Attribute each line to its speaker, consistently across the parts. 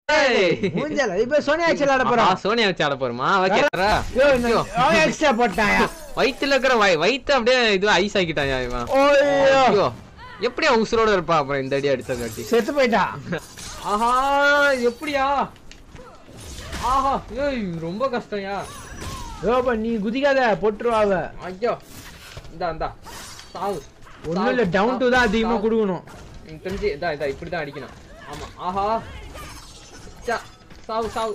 Speaker 1: மூஞ்சல இப்ப சோனியா வச்சு விளையாட போறோம்
Speaker 2: சோனியா வச்சு ஆட போறோமா ஓகே
Speaker 1: யோ, இன்னும் அவன் எக்ஸ்ட்ரா போட்டாயா
Speaker 2: வயித்துல இருக்கிற வய வயித்து அப்படியே இது ஐஸ் ஆக்கிட்டாயா இவன்
Speaker 1: ஓய்யோ
Speaker 2: ஐயோ எப்படி அவன் உசுரோட இருப்பா அப்புறம் இந்த அடி அடிச்சங்காட்டி
Speaker 1: செத்து போயிட்டா
Speaker 2: ஆஹா எப்படியா ஆஹா ஏய் ரொம்ப கஷ்டம்யா
Speaker 1: யோபா நீ குதிக்காத போட்டுருவாவ
Speaker 2: ஐயோ இந்தா இந்தா சாவு
Speaker 1: ஒண்ணும் இல்ல டவுன் டு தான் அதிகமா கொடுக்கணும்
Speaker 2: எனக்கு தெரிஞ்சு இதா இதா இப்படி தான் அடிக்கணும் ஆமா ஆஹா சா சாவு சாவு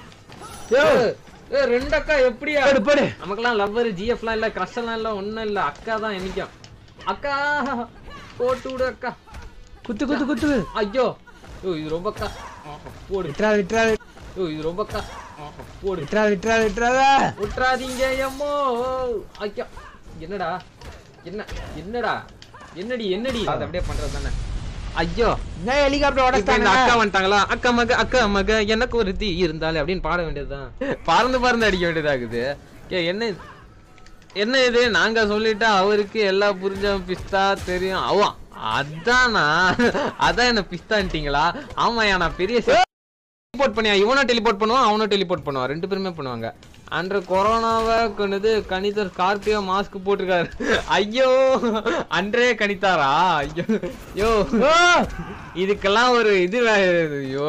Speaker 1: யோ
Speaker 2: ஏய், ஏய் ரெண்டு அக்கா எப்படியா
Speaker 1: போடு போடு
Speaker 2: நமக்கெல்லாம் லவ்வர் ஜிஎஃப்லாம் இல்ல க்ரஷ் எல்லாம் இல்ல ஒண்ணும் இல்ல அக்கா தான் என்னைக்கும் அக்கா போட்டு விடு அக்கா
Speaker 1: குத்து குத்து குத்து
Speaker 2: ஐயோ ஐயோ இது ரொம்ப அக்கா ஆஹா, போடு
Speaker 1: விட்றா விட்றா
Speaker 2: ஐயோ இது ரொம்ப அக்கா ஆஹா, போடு
Speaker 1: விட்றா விட்றா விட்றாத
Speaker 2: விட்டுறாதீங்க எம்மோ ஐயா என்னடா என்ன என்னடா என்னடி என்னடி அது அப்படியே பண்றது தானே ஐயோ
Speaker 1: என்ன ஹெலிகாப்டர்
Speaker 2: இப்ப இந்த அக்கா
Speaker 1: உடச்சாங்க
Speaker 2: வந்துட்டாங்களா அக்கா மக அக்கா மக எனக்கு ஒரு தீ இருந்தாலே அப்படின்னு பாட வேண்டியதுதான் பறந்து பறந்து அடிக்க வேண்டியதாகுது ஏ என்ன இது? என்ன இது நாங்க சொல்லிட்டா அவருக்கு எல்லாம் புரிஞ்ச பிஸ்தா தெரியும் அவன் அதானா அதான் என்ன பிஸ்தான்ட்டீங்களா ஆமாயா நான் பெரிய டெலிபோர்ட் பண்ணியா இவனும் டெலிபோர்ட் பண்ணுவான் அவனும் டெலிபோர்ட் பண்ணுவான் ரெண்டு பேருமே பண்ணுவாங்க அன்று கொரோனாவை கொண்டது கணிதர் ஸ்கார்பியோ மாஸ்க் போட்டிருக்காரு ஐயோ அன்றே கணித்தாரா ஐயோ யோ
Speaker 1: ஓ
Speaker 2: இதுக்கெல்லாம் ஒரு இது வே- ஐயோ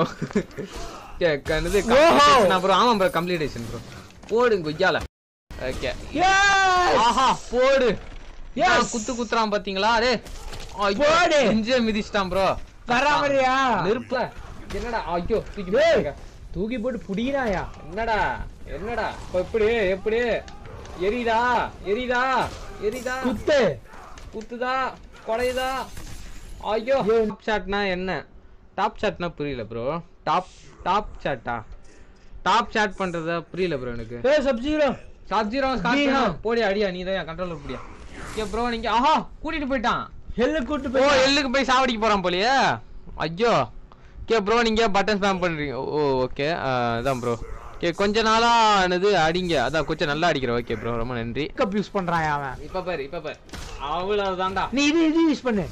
Speaker 2: கே- கண்டது completion அப்புறம் ஆமா ப்ரோ கம்ப்ளீட்டேஷன் ப்ரோ போடுங்க கொய்யால ஓகே
Speaker 1: yes
Speaker 2: ஆஹா போடு
Speaker 1: Yes.
Speaker 2: நான் குத்து குத்துறான் பாத்தீங்களா டே
Speaker 1: போடு.
Speaker 2: இஞ்சே மிதிச்சிட்டான் ப்ரோ
Speaker 1: வராமறியா
Speaker 2: நெருப்புல என்னடா ஐயோ தூக்கி
Speaker 1: டேய்,
Speaker 2: போட்டுருக்க.
Speaker 1: தூக்கி போட்டு புடிக்கிறாயா
Speaker 2: என்னடா என்னடா இப்ப எப்படி எப்படி எரியுதா எரியுதா எரியுதா
Speaker 1: குத்து
Speaker 2: குத்துதா குறையுதா ஐயோ டாப் ஷாட்னா என்ன டாப் ஷாட்னா புரியல ப்ரோ டாப் டாப் ஷாட்டா டாப் ஷாட் பண்றதா புரியல ப்ரோ எனக்கு
Speaker 1: ஏ சப்ஜீரோ
Speaker 2: டாப் ஜீரோ
Speaker 1: ஜீரோ.
Speaker 2: போடி அடியா நீ தான் கண்ட்ரோல் முடியா ஓகே ப்ரோ நீங்க ஆஹா கூட்டிட்டு போயிட்டான்
Speaker 1: ஹெல்லு கூட்டு
Speaker 2: ஓ
Speaker 1: போய்
Speaker 2: எல்லுக்கு போய் சாவடிக்க போறான் போலியே ஐயோ ஓகே ப்ரோ நீங்க பட்டன் ஸ்பேம் பண்றீங்க ஓ ஓகே அதான் ப்ரோ ஓகே கொஞ்ச நாளா என்னது அடிங்க அதான் கொஞ்சம் நல்லா அடிக்கிற ஓகே ப்ரோ ரொம்ப நன்றி
Speaker 1: கப் யூஸ் பண்றான் அவன்
Speaker 2: இப்ப பாரு இப்ப பாரு அவ்வளவுதான்டா
Speaker 1: நீ இது இது யூஸ் பண்ணு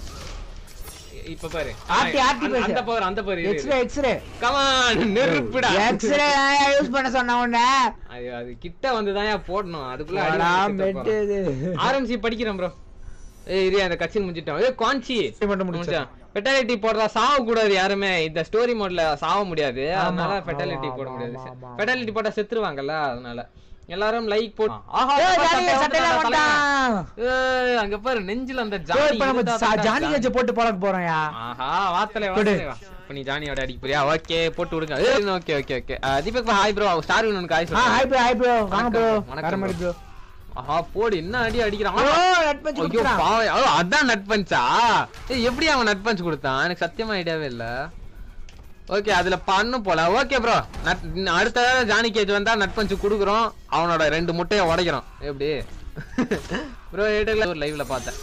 Speaker 2: இப்ப பாரு
Speaker 1: ஆர்டி, ஆர்டி
Speaker 2: அந்த-
Speaker 1: பேசு.
Speaker 2: அந்த பவர் அந்த பவர்
Speaker 1: எக்ஸ்ரே எக்ஸ்ரே
Speaker 2: கமான் நெருப்புடா
Speaker 1: எக்ஸ்ரே யூஸ் பண்ண சொன்ன உடனே
Speaker 2: அது அது கிட்ட வந்து தான் போடணும் அதுக்குள்ள அடி
Speaker 1: வாடா,
Speaker 2: வாங்கி செத்துற
Speaker 1: மெட்டு இது.
Speaker 2: போறான். ஆரம்பிச்சு படிக்கிறேன் ப்ரோ ஏய் இரு அந்த கட்சி முடிஞ்சிட்டோம் ஏய் காஞ்சி
Speaker 1: மட்டும் முடிச்சிட்டேன்.
Speaker 2: ஃபெட்டாலிட்டி போடுறா சாவ கூடாது யாருமே இந்த ஸ்டோரி மோட்ல சாவ முடியாது அதனால
Speaker 1: ஆமா,
Speaker 2: ஃபெட்டாலிட்டி
Speaker 1: ஆமா,
Speaker 2: போட
Speaker 1: ஆமா,
Speaker 2: முடியாது
Speaker 1: ஆமா.
Speaker 2: ஃபெட்டாலிட்டி போட்டா செத்துருவாங்கல்ல அதனால எல்லாரும் லைக் போட்டு ஆஹா
Speaker 1: ஏய்,
Speaker 2: சட்டை
Speaker 1: ஜானி,
Speaker 2: வந்துட்டான்,
Speaker 1: சட்டையில
Speaker 2: தலைவன்.
Speaker 1: வந்துட்டான்.
Speaker 2: ஏய், அங்க பாரு நெஞ்சில அந்த
Speaker 1: ஏய்,
Speaker 2: ஜானி
Speaker 1: இப்ப நம்ம
Speaker 2: இருந்தா
Speaker 1: சா-
Speaker 2: தான்
Speaker 1: ஜானி
Speaker 2: ஜானி.
Speaker 1: கட்சி போட்டு பழக்க போறோம்யா
Speaker 2: ஆஹா வாத்தலே
Speaker 1: கொடு.
Speaker 2: வாத்தலே வா இப்ப நீ ஜானியோட அடிக்க போறியா ஓகே போட்டு விடுங்க ஏய், ஓகே ஓகே ஓகே அஹ், தீபக் ஹாய் ப்ரோ ஸ்டார் உனக்கு ஹாய்
Speaker 1: ஆ
Speaker 2: சொல்லுங்க
Speaker 1: ஹாய் ப்ரோ ஹாய் ப்ரோ வாங்க
Speaker 2: வணக்கம்
Speaker 1: ப்ரோ
Speaker 2: bro, வணக்கம்
Speaker 1: வர மாதிரி ப்ரோ
Speaker 2: ஆஹா போடு என்ன அடி அடிக்கிறான்
Speaker 1: ஓ
Speaker 2: ஆ,
Speaker 1: நட் பஞ்ச்
Speaker 2: ஐயோ
Speaker 1: குடுக்குறான்
Speaker 2: பாவம் ஓ, அதான் நட் பஞ்சா ஏய் எப்படி அவன் நட் பஞ்ச் கொடுத்தான் எனக்கு சத்தியமா ஐடியாவே இல்ல ஓகே அதுல பண்ணு போல ஓகே ப்ரோ நட் அடுத்த தடவை ஜானி கேஜ் வந்தா நட் பஞ்ச் குடுக்குறோம் அவனோட ரெண்டு முட்டைய உடைக்கிறோம் எப்படி ப்ரோ ஏட்டர்ல ஒரு லைவ்ல பார்த்தேன்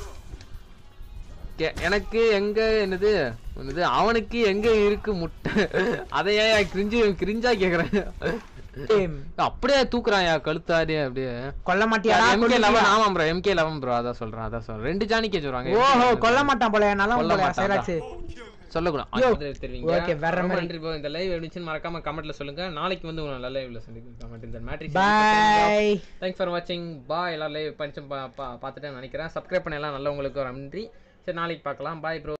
Speaker 2: Okay, எனக்கு எங்க என்னது என்னது அவனுக்கு எங்க இருக்கு முட்டை அதையே கிரிஞ்சு கிரிஞ்சா கேக்குறேன் அப்படியே தூக்குறான் கழுத்தாரு அப்படியே
Speaker 1: கொல்ல மாட்டியாடா
Speaker 2: எம்கே
Speaker 1: கொல்லுவியா?
Speaker 2: லெவன் ஆமா ப்ரோ எம்கே லெவன் ப்ரோ அதான் சொல்றேன் அதான் சொல்றேன் ரெண்டு ஜானி கேஜ் வருவாங்க
Speaker 1: ஓஹோ கொல்ல மாட்டான் போல நல்லா
Speaker 2: கொல்ல
Speaker 1: போல
Speaker 2: மாட்டான்
Speaker 1: சைராக்ஸ்
Speaker 2: சொல்லக்கூடாது
Speaker 1: யோ.
Speaker 2: அது தெரிவிங்க
Speaker 1: Okay, வேற
Speaker 2: ரொம்ப
Speaker 1: மாதிரி.
Speaker 2: நன்றி bro. இந்த லைவ் எப்படிச்சுன்னு மறக்காம கமெண்ட்ல சொல்லுங்க நாளைக்கு வந்து உங்களை நல்ல லைவ்ல சந்திக்கும் கமெண்ட் இந்த மேட்ரிக்ஸ்
Speaker 1: பை
Speaker 2: தேங்க்ஸ் ஃபார் வாட்சிங் பாய் எல்லாரும் லைவ் படிச்சு பார்த்துட்டேன்னு நினைக்கிறேன் சப்ஸ்கிரைப் பண்ண எல்லாம் நல்லவங்களுக்கு ஒரு நன்றி சரி நாளைக்கு பார்க்கலாம் பாய் ப்ரோ